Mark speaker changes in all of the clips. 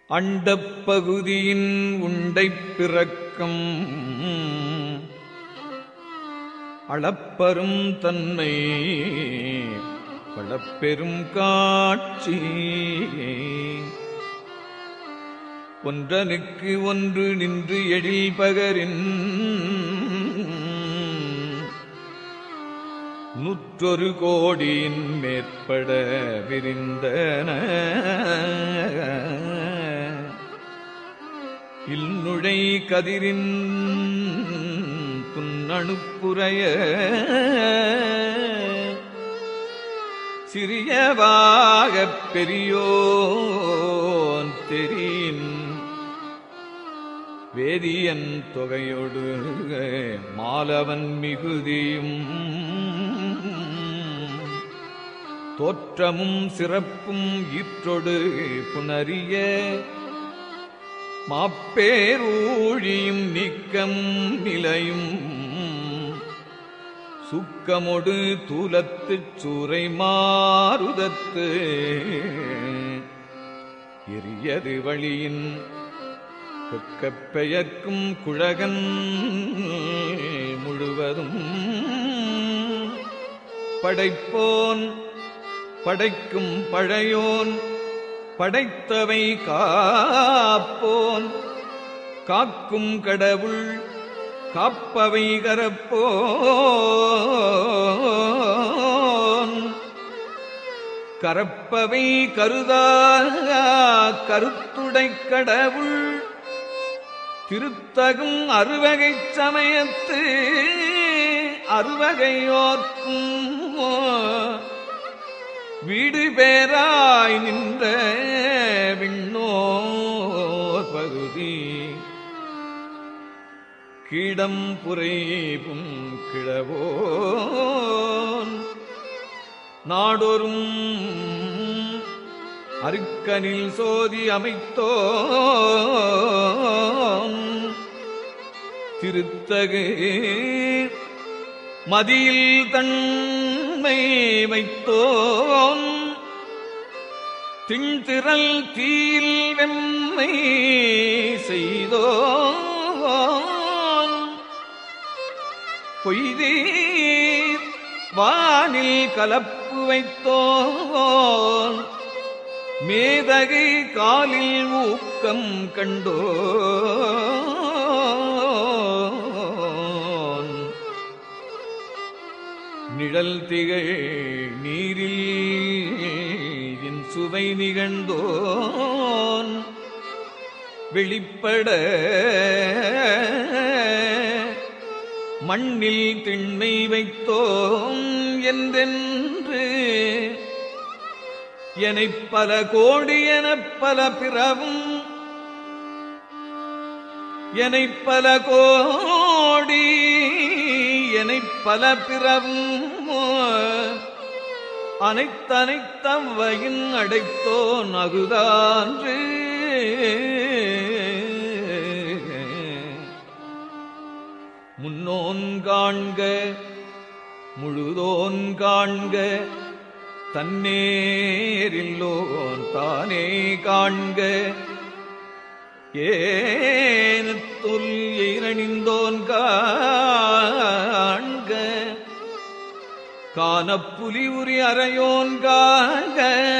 Speaker 1: அண்டப் பகுதியின் உண்டைப் பிறக்கம் அளப்பரும் தன்மை பழப்பெரும் காட்சி ஒன்றனுக்கு ஒன்று நின்று எழில் பகரின் நூற்றொரு கோடியின் மேற்பட விரிந்தன இல்நுழை கதிரின் துண்ணணுப்புறைய சிறியவாகப் பெரியோன் தெரியின் வேதியன் தொகையொடு மாலவன் மிகுதியும் தோற்றமும் சிறப்பும் ஈற்றொடு புணரிய மாப்பேரூழியும் நீக்கம் நிலையும் சுக்கமொடு தூலத்துச் சூறை மாறுதத்து எரியது வழியின் கொக்கப் பெயர்க்கும் குழகன் முழுவதும் படைப்போன் படைக்கும் பழையோன் படைத்தவை காப்போன் காக்கும் கடவுள் காப்பவை கரப்போன் கரப்பவை கருதா கருத்துடை கடவுள் திருத்தகும் அறுவகைச் சமயத்து அறுவகையோர்க்கும் வீடு பேராய் நின்ற விண்ணோர் பகுதி கீடம் புரைப்பும் கிழவோன் நாடொரும் அருக்கனில் சோதி அமைத்தோம் திருத்தகு மதியில் தன்மை வைத்தோம் திண்திரல் தீயில் வெம்மை செய்தோம் பொய்தீர் வானில் கலப்பு வைத்தோம் மேதகை காலில் ஊக்கம் கண்டோன் நிழல் திகழ் நீரில் என் சுவை நிகழ்ந்தோன் வெளிப்பட மண்ணில் திண்மை வைத்தோம் என்றென்று எனைப் பல கோடி எனப் பல பிறவும் எனைப் பல கோடி எனைப் பல பிறவும் அனைத்தனைத்தவ்வையின் அடைத்தோன் அகுதான்று முன்னோன் காண்க முழுதோன் காண்க தன்னேரில்லோன் தானே காண்க ஏனத்துல் இரணிந்தோன் காண்க கானப்புலி உரி அறையோன் காண்க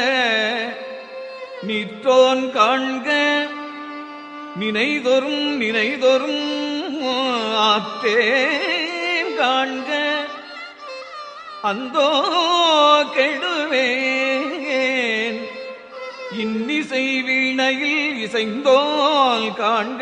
Speaker 1: நீற்றோன் காண்க நினைதொரும் நினைதொரும் ஆத்தேன் காண்க அந்தோ கெடுவேன் இன்னிசை வீணையில் இசைந்தோல் காண்க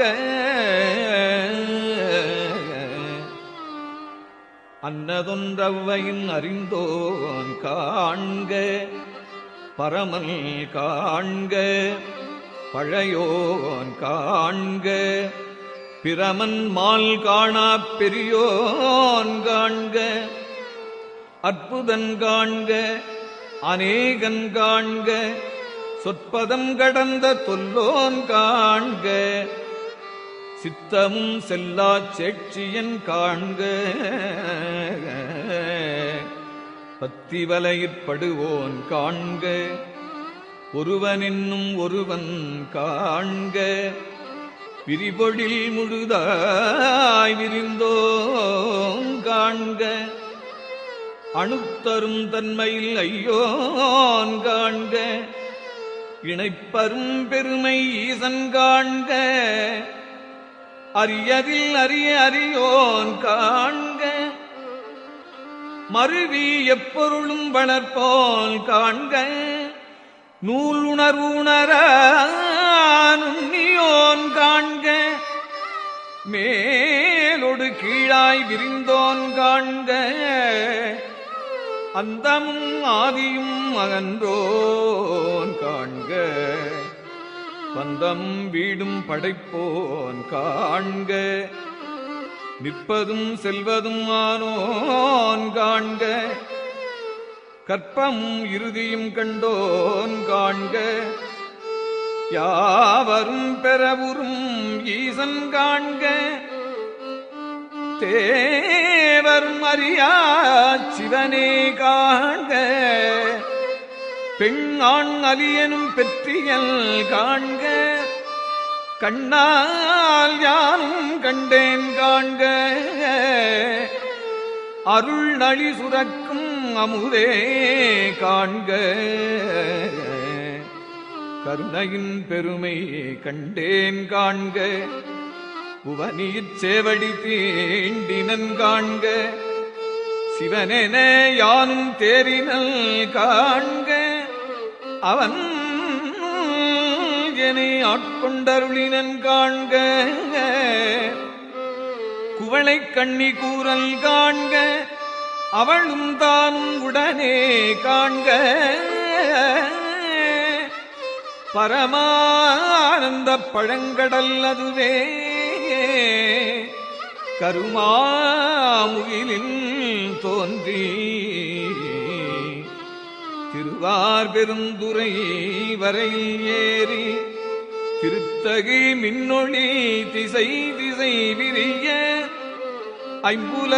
Speaker 1: அன்னதொன்றவையின் அறிந்தோன் காண்க பரமல் காண்க பழையோன் காண்க பிரமன் மால் காணாப் பெரியோன் காண்க அற்புதன் காண்க அநேகன் காண்க சொற்பதம் கடந்த தொல்லோன் காண்க சித்தமும் செல்லாச் சேட்சியன் காண்க பத்தி வலையிற்படுவோன் காண்க ஒருவன் என்னும் ஒருவன் காண்க விரிபொழில் முழுதாய் விரிந்தோம் காண்க அணுத்தரும் தன்மையில் ஐயோன் காண்க இணைப்பரும் பெருமை ஈசன் காண்க அரியதில் அரிய அறியோன் காண்க மருவி எப்பொருளும் வளர்ப்போன் காண்க நூல் உணர்வுணரோன் காண்க மேலொடு கீழாய் விரிந்தோன் காண்க அந்தமும் ஆதியும் அகன்றோன் காண்க பந்தம் வீடும் படைப்போன் காண்க நிற்பதும் செல்வதும் ஆனோன் காண்க கற்பமும் இறுதியும் கண்டோன் காண்க யாவரும் பெறவுறும் ஈசன் காண்க தேவரும் அறியா சிவனே காண்க பெண் ஆண் அலியனும் பெற்றியல் காண்க கண்ணால் யானும் கண்டேன் காண்க அருள் நளி சுரக்கும் அமுதே காண்க கருணையின் பெருமை கண்டேன் காண்க புவனியிற் சேவடி தீண்டினன் காண்க சிவனென யானும் தேரினல் காண்க அவன் என்னை ஆட்கொண்டருளினன் காண்க குவளை கண்ணி கூறல் காண்க அவளும் தானும் உடனே காண்க பரமானந்த பழங்கடல் அதுவே கருமாமுகிலில் தோன்றி திருவார் பெருந்துரை வரையில் ஏறி திருத்தகி மின்னொளி திசை திசை விரிய ஐம்புல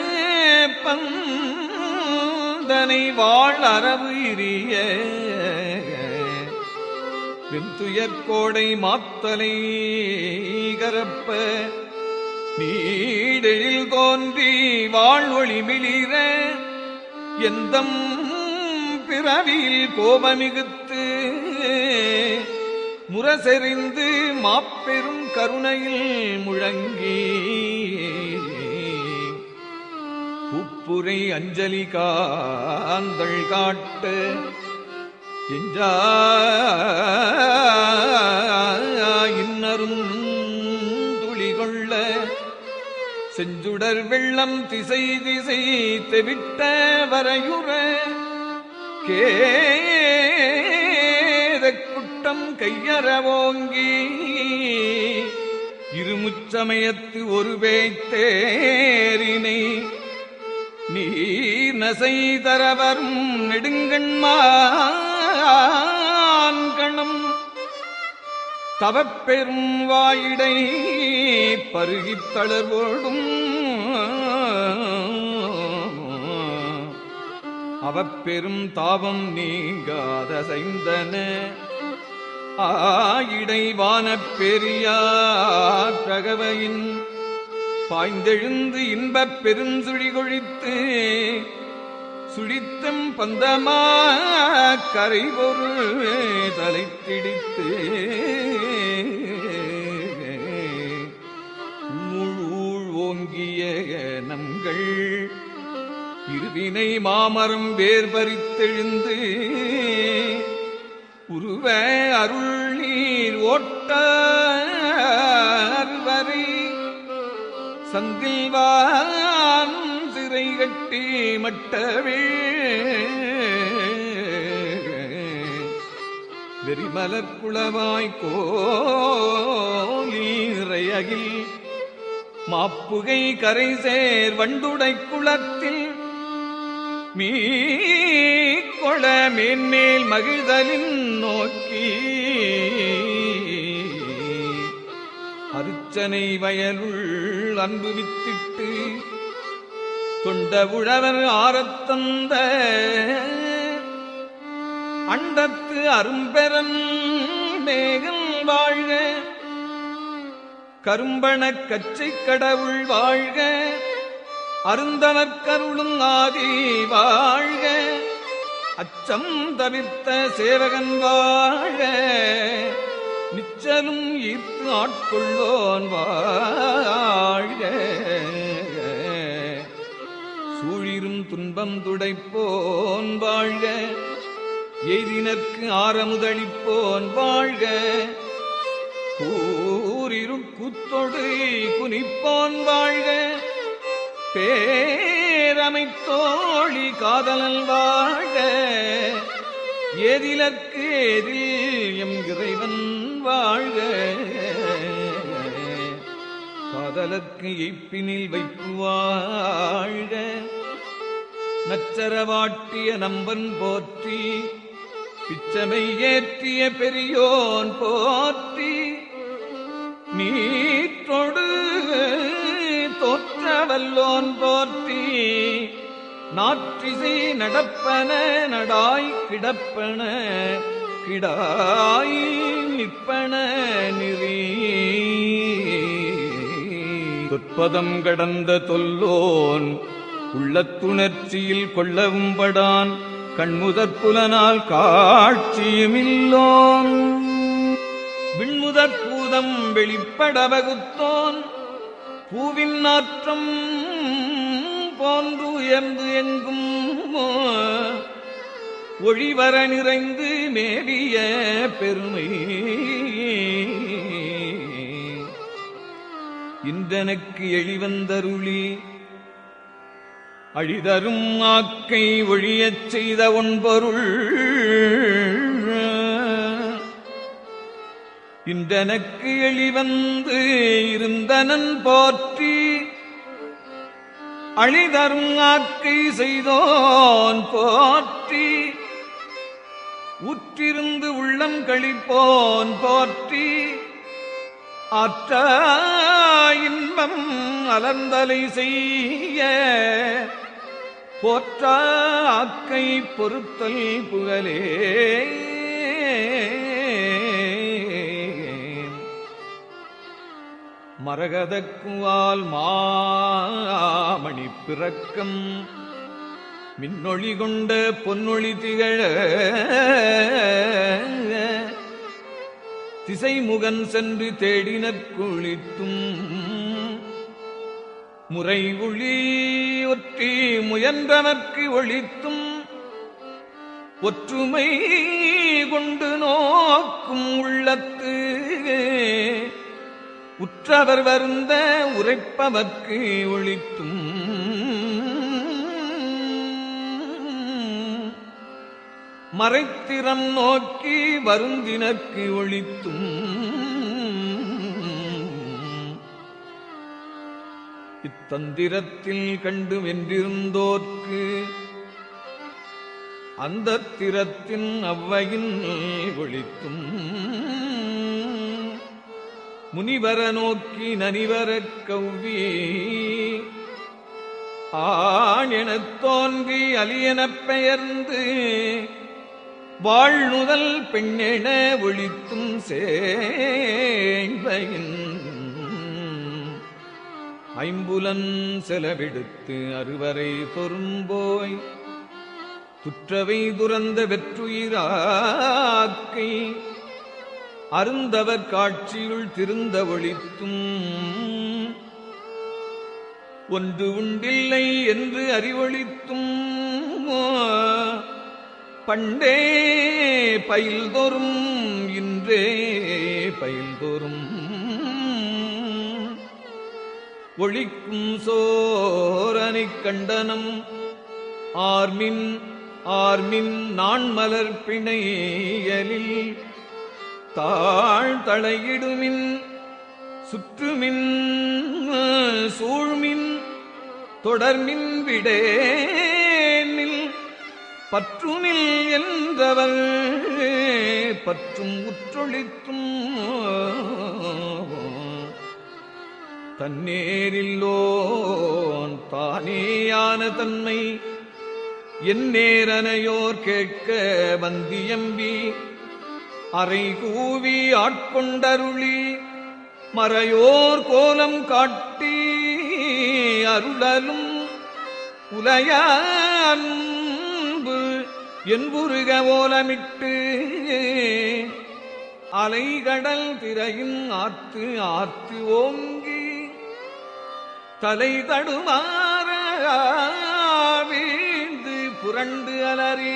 Speaker 1: பந்தனை வாழ் அரவு இரிய வெந்துயர்கோடை மாத்தலை கரப்ப நீடெழில் தோன்றி வாழ்வொளி மிளிர எந்தம் பிறவியில் கோபமிகுத்து முரசெறிந்து மாப்பெரும் கருணையில் முழங்கி உப்புரை அஞ்சலி காந்தள் காட்ட எஞ்சா இன்னரும் துளி கொள்ள செஞ்சுடர் வெள்ளம் திசை திசை தெவிட்ட வரையுற கேத குட்டம் கையறவோங்கி இருமுச்சமயத்து ஒரு பேய்த்தேரினை நீர் நசை தரவரும் நெடுங்கண்மான் கணம் தவப்பெரும் வாயிடை பருகித் தளர்வோடும் அவப்பெரும் தாபம் நீங்காத சைந்தன ஆயிடை வானப் பெரியார் பிரகவையின் பாய்ந்தெழுந்து இன்பப் பெருஞ்சுழி கொழித்து சுழித்தம் பந்தமா கரை பொருள் தலைத்திடித்து ஊழ் ஓங்கிய நங்கள் இருவினை மாமரம் வேர் பறித்தெழுந்து உருவ அருள் நீர் ஓட்ட வரை சந்தில்வான் சிறை கட்டி மட்டவே வெறிமலர் குளவாய் கோலீரையகில் மாப்புகை கரை சேர் வண்டுடை குளத்தில் மீக்கொள மேன்மேல் மகிழ்தலின் நோக்கி அருச்சனை வயலுள் அன்பு வித்திட்டு தொண்ட உழவர் ஆரத்தந்த அண்டத்து அரும்பெறன் மேகல் வாழ்க கரும்பணக் கச்சை கடவுள் வாழ்க அருந்தனற்கருளும் ஆதி வாழ்க அச்சம் தவிர்த்த சேவகன் வாழ நிச்சலும் ஈர்த்து ஆட்கொள்ளோன் வாழ்க சூழிரும் துன்பம் துடைப்போன் வாழ்க எய்தினர்க்கு ஆரமுதளிப்போன் வாழ்க கூரிருட் கூத்தொடு குனிப்போன் வாழ்க பேரமைத்தோழி காதலல் வாழ ஏதிலற்கு ஏதில் எம் இறைவன் வாழ்க காதலற்கு எய்ப்பினில் வைப்பு வாழ்க நச்சரவாட்டிய நம்பன் போற்றி பிச்சமை ஏற்றிய பெரியோன் போற்றி நீற்றொடு தோற்றவல்லோன் போற்றி நாற்றிசை நடப்பன நடாய் கிடப்பன கிடாய் நிற்பன நெறி தொற்பதம் கடந்த தொல்லோன் உள்ளத்துணர்ச்சியில் கொள்ளவும் படான் கண்முதற் புலனால் காட்சியுமில்லோன் விண்முதற் பூதம் வெளிப்பட வகுத்தோன் பூவின் நாற்றம் போன்று உயர்ந்து எங்கும் ஒளிவர நிறைந்து மேவிய பெருமை இன்றனக்கு எளிவந்தருளி அழிதரும் ஆக்கை ஒழியச் செய்த ஒன்பொருள் இன்றனக்கு எளிவந்து இருந்தனன் போற்றி அழிதரும் ஆக்கை செய்தோன் போற்றி உற்றிருந்து உள்ளம் கழிப்போன் போற்றி ஆற்ற இன்பம் அலர்ந்தலை செய்ய போற்ற ஆக்கை பொறுத்தல் புகழே மரகதக்குவால் மாமணி பிறக்கம் மின்னொளி கொண்ட பொன்னொளி திகழ திசைமுகன் சென்று தேடினற் குளித்தும் முறை ஒளி ஒற்றி முயன்றனற்கு ஒழித்தும் ஒற்றுமை கொண்டு நோக்கும் உள்ளத்து உற்றவர் வருந்த உரைப்பவர்க்கு ஒழித்தும் மறைத்திறம் நோக்கி வருந்தினர்க்கு ஒழித்தும் இத்தந்திரத்தில் கண்டு வென்றிருந்தோர்க்கு அந்த திறத்தின் அவ்வையின் ஒழித்தும் முனிவர நோக்கி நனிவரக் கவ்வி ஆண் எனத் தோன்றி அலியனப் பெயர்ந்து வாழ்நுதல் பெண்ணென ஒழித்தும் சேண்பையின் ஐம்புலன் செலவெடுத்து அறுவரை தொரும்போய் துற்றவை துறந்த வெற்றுயிராக்கை அருந்தவர் காட்சியுள் திருந்த ஒழித்தும் ஒன்று உண்டில்லை என்று அறிவொழித்தும் பண்டே பயில்தோறும் இன்றே பயில்தோறும் ஒழிக்கும் சோரனைக் கண்டனம் ஆர்மின் ஆர்மின் நான் மலர் பிணையலில் தாழ் தளையிடுமின் சுற்றுமின் சூழ்மின் தொடர்மின் விடேனில் பற்றுமில் என்றவர் பற்றும் உற்றொழித்தும் தன்னேரில்லோன் தானேயான தன்மை என் நேரனையோர் கேட்க வந்தியம்பி அறை கூவி ஆட்கொண்டருளி மறையோர் கோலம் காட்டி அருளலும் உலைய அன்பு என்புருக ஓலமிட்டு அலைகடல் திரையின் ஆர்த்து ஆர்த்து ஓங்கி தலை தடுமாற வீழ்ந்து புரண்டு அலறி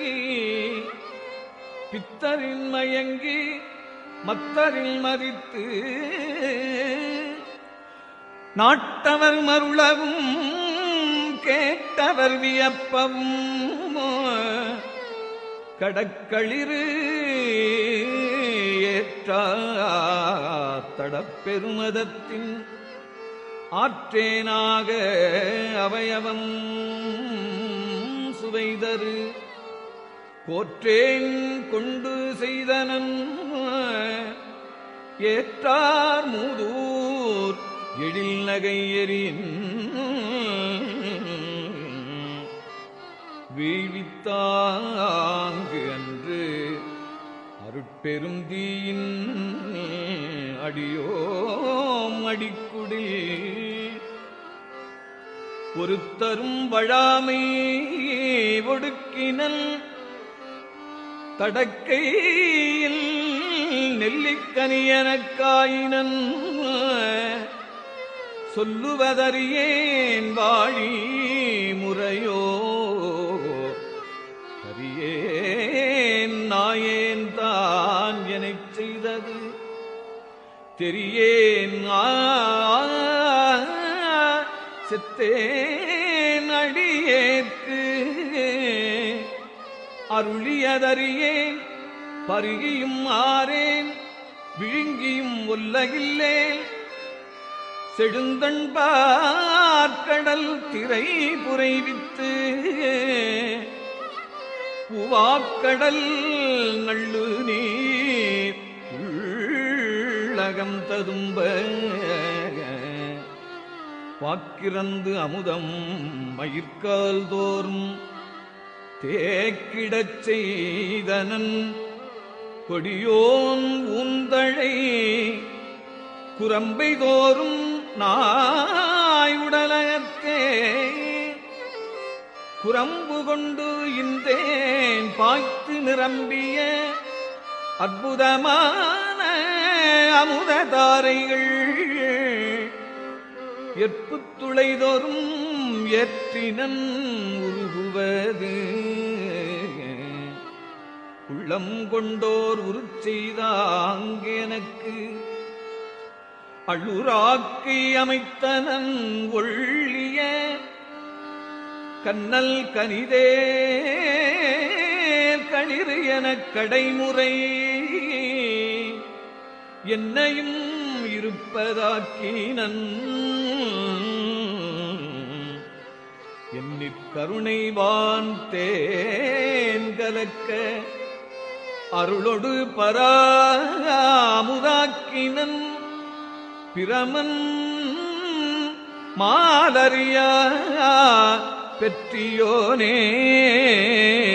Speaker 1: பித்தரின் மயங்கி மத்தரில் மதித்து நாட்டவர் மருளவும் கேட்டவர் வியப்பவும் கடக்களிரு ஏற்றாத்தடப்பெருமதத்தின் ஆற்றேனாக அவயவம் சுவைதரு கோற்றேன் கொண்டு செய்தனன் ஏற்றார் மூதூர் எழில் நகை எறின் வீழ்வித்தாங்கு அன்று அருட்பெரும் தீயின் அடியோம் அடிக்குடில் பொறுத்தரும் வழாமை ஒடுக்கினல் தடக்கையில் நெல்லிக்கனியனக்காயினன் சொல்லுவதறியேன் வாழி முறையோ அறியேன் நாயேன் தான் எனச் செய்தது தெரியேன் ஆ, செத்தேன் அடியேற்கு அருளியதறியேன் பருகியும் ஆறேன் விழுங்கியும் ஒல்லகில்லேன் செழுந்தண்பார்க்கடல் திரை புரைவித்து உவாக்கடல் நள்ளு நீர் உள்ளகம் ததும்ப வாக்கிறந்து அமுதம் மயிர்கால் தோறும் தேக்கிடச் செய்தனன் கொடியோன் ஊந்தழை குரம்பை தோறும் நாய் உடலகத்தே குரம்பு கொண்டு இந்தேன் பாய்த்து நிரம்பிய அற்புதமான அமுத தாரைகள் எற்புத் துளைதோறும் ஏற்றினன் உருகுவது உள்ளம் கொண்டோர் உருச்செய்தாங்க எனக்கு அழுராக்கி அமைத்தனன் ஒள்ளிய கண்ணல் கனிதே களிறு எனக் கடைமுறை என்னையும் இருப்பதாக்கினன் எண்ணிற் கருணைவான் தேன் கலக்க அருளொடு பராமுதாக்கினன் பிரமன் மாலரியா பெற்றியோனே